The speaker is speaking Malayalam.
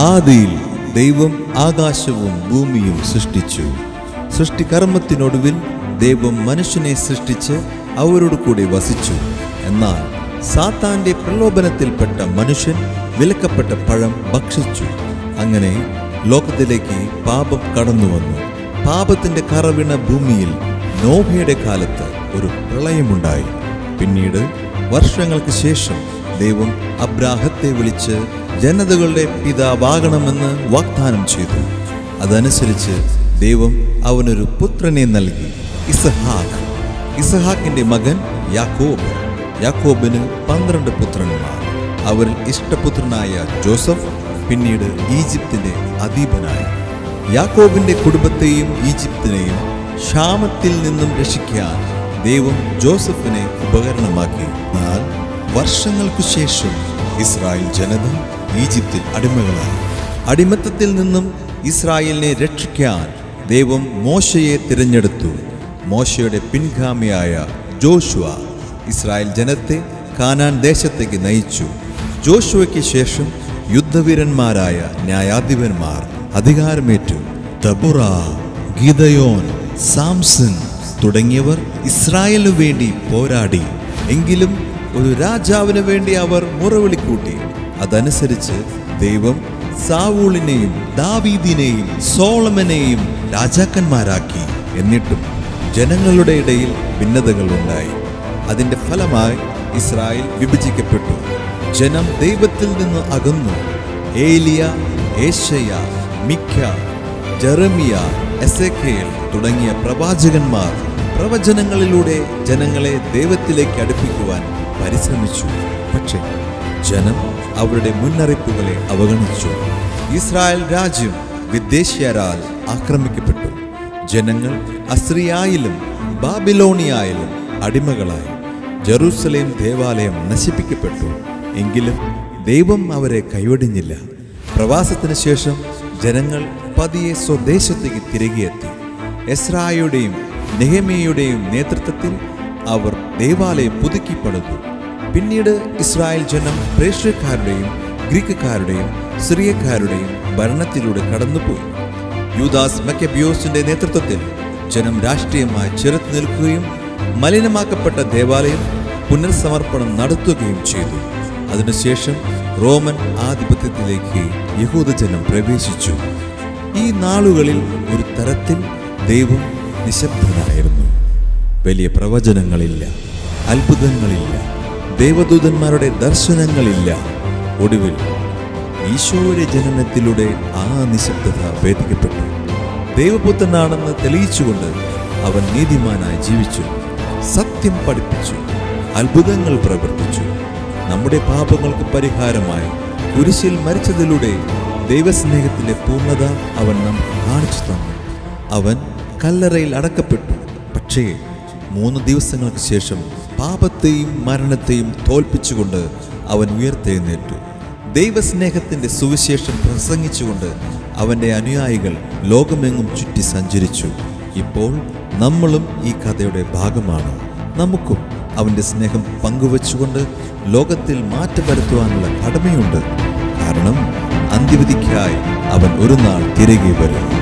ആദിയിൽ ദൈവം ആകാശവും ഭൂമിയും സൃഷ്ടിച്ചു സൃഷ്ടികർമ്മത്തിനൊടുവിൽ ദൈവം മനുഷ്യനെ സൃഷ്ടിച്ച് അവരോട് കൂടി വസിച്ചു എന്നാൽ സാത്താന്റെ പ്രലോഭനത്തിൽപ്പെട്ട മനുഷ്യൻ വിലക്കപ്പെട്ട പഴം ഭക്ഷിച്ചു അങ്ങനെ ലോകത്തിലേക്ക് പാപം കടന്നു വന്നു പാപത്തിന്റെ കറവിണ ഭൂമിയിൽ നോഹയുടെ കാലത്ത് ഒരു പ്രളയമുണ്ടായി പിന്നീട് വർഷങ്ങൾക്ക് ശേഷം ദൈവം അബ്രാഹത്തെ വിളിച്ച് ജനതകളുടെ പിതാവാകണമെന്ന് വാഗ്ദാനം ചെയ്തു അതനുസരിച്ച് ദൈവം അവനൊരു പുത്രനെ നൽകി ഇസഹാക്ക് ഇസഹാക്കിന്റെ മകൻ യാക്കോബ് യാക്കോബിന് പന്ത്രണ്ട് പുത്രന്മാർ അവരിൽ ഇഷ്ടപുത്രനായ ജോസഫ് പിന്നീട് ഈജിപ്തിന്റെ അധീപനായി യാക്കോബിന്റെ കുടുംബത്തെയും ഈജിപ്തിനെയും ക്ഷാമത്തിൽ നിന്നും രക്ഷിക്കാൻ ദൈവം ജോസഫിനെ ഉപകരണമാക്കി എന്നാൽ വർഷങ്ങൾക്കു ശേഷം ഇസ്രായേൽ ജനത ഈജിപ്തിൽ അടിമകളായി അടിമത്തത്തിൽ നിന്നും ഇസ്രായേലിനെ രക്ഷിക്കാൻ ദൈവം മോശയെ തിരഞ്ഞെടുത്തു മോശയുടെ പിൻഗാമിയായ ജോഷുവ ഇസ്രായേൽ ജനത്തെ കാനാൻ ദേശത്തേക്ക് നയിച്ചു ജോഷുവയ്ക്ക് ശേഷം യുദ്ധവീരന്മാരായ ന്യായാധിപന്മാർ അധികാരമേറ്റു ദബുറ ഗീതയോൻ സാംസൺ തുടങ്ങിയവർ ഇസ്രായേലിനു വേണ്ടി പോരാടി എങ്കിലും ഒരു രാജാവിന് വേണ്ടി അവർ മുറവിളിക്കൂട്ടി അതനുസരിച്ച് ദൈവം സാവൂളിനെയും ദാവീദിനെയും സോളമനെയും രാജാക്കന്മാരാക്കി എന്നിട്ടും ജനങ്ങളുടെ ഇടയിൽ ഭിന്നതകൾ ഉണ്ടായി അതിന്റെ ഫലമായി ഇസ്രായേൽ വിഭജിക്കപ്പെട്ടു ജനം ദൈവത്തിൽ നിന്ന് അകന്നു ഏലിയ ഏഷയ മിക്ക ജെറമിയ എസേക്കേൽ തുടങ്ങിയ പ്രവാചകന്മാർ പ്രവചനങ്ങളിലൂടെ ജനങ്ങളെ ദൈവത്തിലേക്ക് അടുപ്പിക്കുവാൻ പരിശ്രമിച്ചു പക്ഷേ ജനം അവരുടെ മുന്നറിയിപ്പുകളെ അവഗണിച്ചു ഇസ്രായേൽ രാജ്യം വിദേശീയരാൽ ആക്രമിക്കപ്പെട്ടു ജനങ്ങൾ അസ്രിയായിലും ബാബിലോണിയായാലും അടിമകളായി ജെറൂസലേം ദേവാലയം നശിപ്പിക്കപ്പെട്ടു എങ്കിലും ദൈവം അവരെ കൈവടിഞ്ഞില്ല പ്രവാസത്തിന് ശേഷം ജനങ്ങൾ പതിയെ സ്വദേശത്തേക്ക് തിരികെ എത്തി എസ്രായുടെയും നെഹമിയയുടെയും നേതൃത്വത്തിൽ അവർ ദേവാലയം പുതുക്കി പണിതു പിന്നീട് ഇസ്രായേൽ ജനം പ്രേഷ്യക്കാരുടെയും ഗ്രീക്കുകാരുടെയും സിറിയക്കാരുടെയും ഭരണത്തിലൂടെ കടന്നുപോയി യൂദാസ് മെക്കബിയോസിന്റെ നേതൃത്വത്തിൽ ജനം രാഷ്ട്രീയമായി ചെറുത്തു നിൽക്കുകയും മലിനമാക്കപ്പെട്ട ദേവാലയം പുനർസമർപ്പണം നടത്തുകയും ചെയ്തു അതിനുശേഷം റോമൻ ആധിപത്യത്തിലേക്ക് യഹൂദജനം പ്രവേശിച്ചു ഈ നാളുകളിൽ ഒരു തരത്തിൽ ദൈവം നിശബ്ദനായിരുന്നു വലിയ പ്രവചനങ്ങളില്ല അത്ഭുതങ്ങളില്ല ദൈവദൂതന്മാരുടെ ദർശനങ്ങളില്ല ഒടുവിൽ ഈശോയുടെ ജനനത്തിലൂടെ ആ നിശബ്ദത ഭേദിക്കപ്പെട്ടു ദൈവപുത്രനാണെന്ന് തെളിയിച്ചുകൊണ്ട് അവൻ നീതിമാനായി ജീവിച്ചു സത്യം പഠിപ്പിച്ചു അത്ഭുതങ്ങൾ പ്രവർത്തിച്ചു നമ്മുടെ പാപങ്ങൾക്ക് പരിഹാരമായി കുരിശിൽ മരിച്ചതിലൂടെ ദൈവസ്നേഹത്തിന്റെ പൂർണ്ണത അവൻ നമുക്ക് കാണിച്ചു തന്നു അവൻ കല്ലറയിൽ അടക്കപ്പെട്ടു പക്ഷേ മൂന്ന് ദിവസങ്ങൾക്ക് ശേഷം പാപത്തെയും മരണത്തെയും തോൽപ്പിച്ചുകൊണ്ട് അവൻ ഉയർത്തെഴുന്നേറ്റു ദൈവസ്നേഹത്തിന്റെ സുവിശേഷം പ്രസംഗിച്ചുകൊണ്ട് അവന്റെ അനുയായികൾ ലോകമെങ്ങും ചുറ്റി സഞ്ചരിച്ചു ഇപ്പോൾ നമ്മളും ഈ കഥയുടെ ഭാഗമാണ് നമുക്കും അവന്റെ സ്നേഹം പങ്കുവച്ചുകൊണ്ട് ലോകത്തിൽ മാറ്റം വരുത്തുവാനുള്ള കടമയുണ്ട് കാരണം അന്ത്യവിധിക്കായി അവൻ ഒരു നാൾ തിരികെ വരും